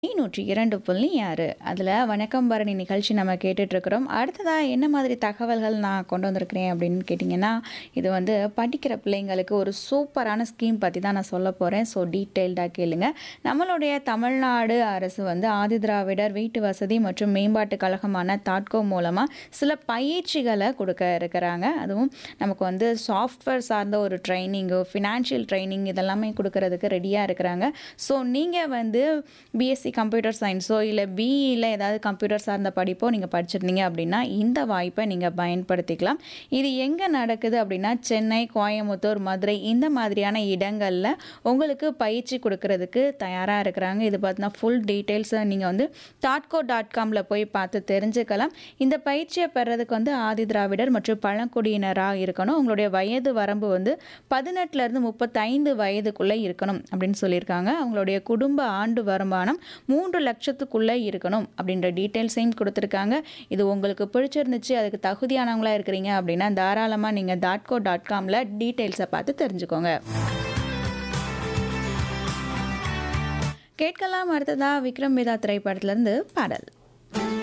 நூற்றி இரண்டு புள்ளி ஆறு அதில் வணக்கம் பரணி நிகழ்ச்சி நம்ம கேட்டுட்ருக்குறோம் அடுத்ததாக என்ன மாதிரி தகவல்கள் நான் கொண்டு வந்திருக்கிறேன் அப்படின்னு கேட்டிங்கன்னா இது வந்து படிக்கிற பிள்ளைங்களுக்கு ஒரு சூப்பரான ஸ்கீம் பற்றி தான் நான் சொல்ல போகிறேன் ஸோ டீட்டெயில்டாக கேளுங்க நம்மளுடைய தமிழ்நாடு அரசு வந்து ஆதிதிராவிடர் வீட்டு வசதி மற்றும் மேம்பாட்டு கழகமான தாட்கோ மூலமாக சில பயிற்சிகளை கொடுக்க இருக்கிறாங்க அதுவும் நமக்கு வந்து சாஃப்ட்வேர் சார்ந்த ஒரு ட்ரைனிங்கு ஃபினான்ஷியல் ட்ரைனிங் இதெல்லாமே கொடுக்கறதுக்கு ரெடியாக இருக்கிறாங்க ஸோ நீங்கள் வந்து பிஎஸ்சி கம்ப்யூட்டர் சயின்ஸோ இல்லை பிஇயில் ஏதாவது கம்ப்யூட்டர் சார்ந்த படிப்போ நீங்கள் படிச்சிருந்தீங்க அப்படின்னா இந்த வாய்ப்பை நீங்கள் பயன்படுத்திக்கலாம் இது எங்கே நடக்குது அப்படின்னா சென்னை கோயம்புத்தூர் மதுரை இந்த மாதிரியான இடங்களில் உங்களுக்கு பயிற்சி கொடுக்கறதுக்கு தயாராக இருக்கிறாங்க இது பார்த்தீங்கன்னா ஃபுல் டீட்டெயில்ஸை நீங்கள் வந்து டாட்கோ டாட் காமில் போய் பார்த்து தெரிஞ்சுக்கலாம் இந்த பயிற்சியை பெறதுக்கு வந்து ஆதி திராவிடர் மற்றும் பழங்குடியினராக இருக்கணும் உங்களுடைய வயது வரம்பு வந்து பதினெட்டுலேருந்து முப்பத்தைந்து வயதுக்குள்ளே இருக்கணும் அப்படின்னு சொல்லியிருக்காங்க அவங்களுடைய குடும்ப ஆண்டு வருமானம் மூன்று லட்சத்துக்குள்ளே இருக்கணும் அப்படின்ற டீட்டெயில்ஸையும் கொடுத்துருக்காங்க இது உங்களுக்கு பிடிச்சிருந்துச்சு அதுக்கு தகுதியானவங்களா இருக்கிறீங்க அப்படின்னா தாராளமாக நீங்கள் டாட்கோ டாட் காமில் டீட்டெயில்ஸை பார்த்து தெரிஞ்சுக்கோங்க கேட்கலாம் அடுத்ததா விக்ரம் வேதா திரைப்படத்திலிருந்து பாடல்